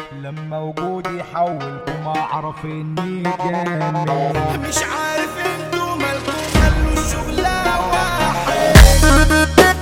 لما وجودي حولكم اعرف اني جامد مش عارف انتوا مالكم خلوا الشغلة واحد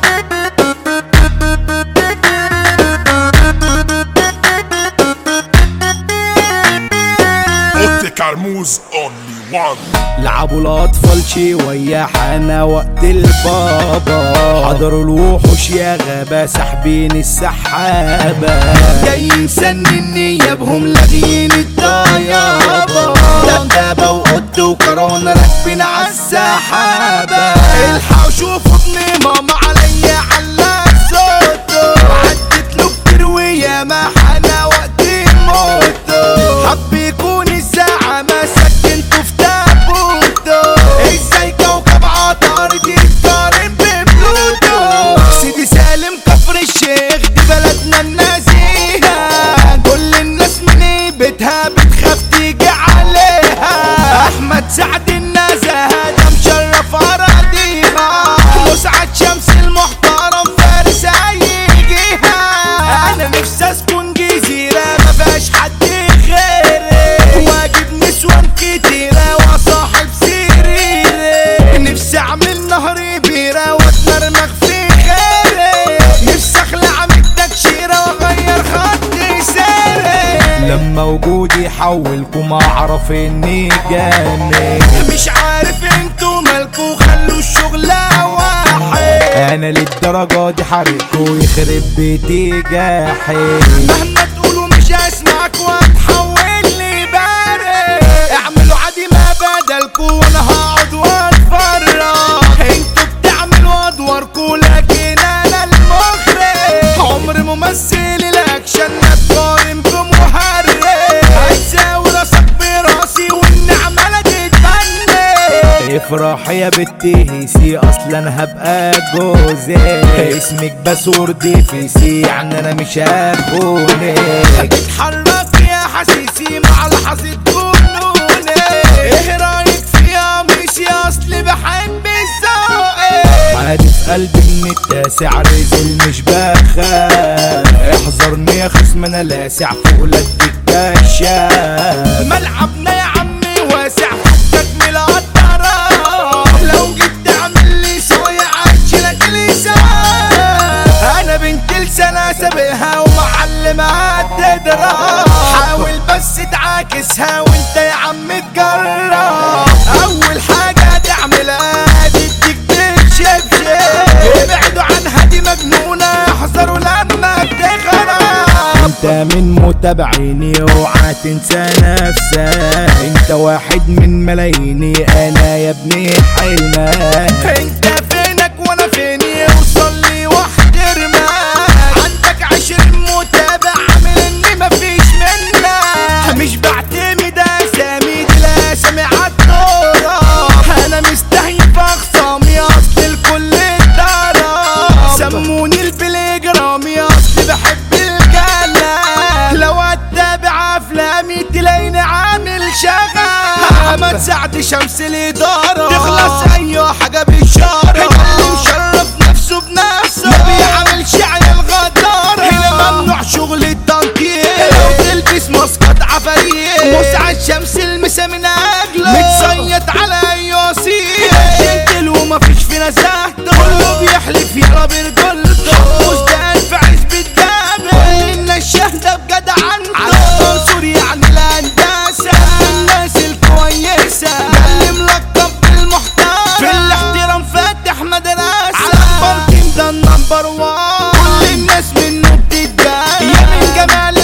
اوتي كرموز اونلي وان لعبوا الاطفال شي وياحنا وقت البابا حضروا الوحوش يا غابة ساحبين السحابة جاي مسنن نيابهم لاغيين الطيابة دبابة وقط وكورونا راكبين عالسحابة الحقوا شوفوا ابن ماما عليا علق صوته عدت له كتير وياما حنا وقت موته حب يكون الساعة ما سكنته في تابوته ازاي كوكب عطارد يتقارن ببلوتو سيدي سالم كفر الشيخ دي بلدنا النزيهة كل الناس من بيتها بتخاف تيجي عليها احمد سعد النزاهة ده مشرف اراضيها مسعد شمس المحترم فارس اي جهة انا نفسي اسكن جزيرة ما فيهاش حد غيري واجيب نسوان كتيرة وصاحب سريري نفسي اعمل نهر بيرة واتمرمغ في خيري نفسي اخلع من التكشيرة واغير خط سيري لما وجودي حولكم اعرف اني جامد مش عارف انتوا مالكوا خلوا الشغلة واحد انا للدرجة دي حرقكوا يخرب بيتي جاحد مهما تقولوا مش هسمعك واتحول لي بارد اعملوا عادي ما بدلكوا وانا هقعد واتفرج انتوا بتعملوا ادواركوا لكن انا المخرج عمر ممثل الاكشن ما تقارن بمهرج هتساوي راسك براسي والنعمة لا تتبني افرح يا بنتي هيسي اصلا هبقى جوزك اسمك بسور دي في سي يعني انا مش هخونك اتحرك يا حسيسي مع لحظة جنوني ايه رايك فيها مش يا اصلي بحب الذوق عادي في قلبي من التاسع رزل مش بخاف احذرني يا خصم انا لاسع فوق لك الكشاف ملعبنا يا عمي واسع فكك من القطرة لو جيت تعمل لي سوية عجلك لسان انا بنت لسانة سابقها ومعلمها تضرب حاول بس تعاكسها وانت يا عم تجرب اول حاجة تعملها تديك بالشبشب ابعدوا عنها دي مجنونة احذروا لما تغرب انت من متابعيني اوعى تنسى نفسك انت واحد من ملاييني انا يا ابني حلمك انت فينك وانا فيني اوصل لي واحترمك عندك عشر متابع عامل اني مفيش منك مش بعتمد اسامي دي الاسامي عالدورة انا مستهيف اخصامي اصل الكل اتضرب سموني البليجرامي اصل بحب الجلة لو اتابع افلامي تلاقيني عامل شغف احمد سعد شمس الادارة تخلص اي حاجة بالشارع اللي مشرف نفسه بنفسه ما بيعملش عن الغدارة هنا ممنوع شغل التنكير لو تلبس ماسكات عفاريت مسعد شمس المسا من اجله متصيد على اي وسيل جنتل ومفيش فينا زهد كله بيحلف يلا برجولته مزدان في عزب الدم كل الناس شاهدة بجدع عنده على منصور يعني الهندسة الناس الكويسة ده اللي ملقب بالمحترم في الاحترام فاتح مدرسة على الباركينج ده النمبر وان كل الناس منه بتتبان يا من جمال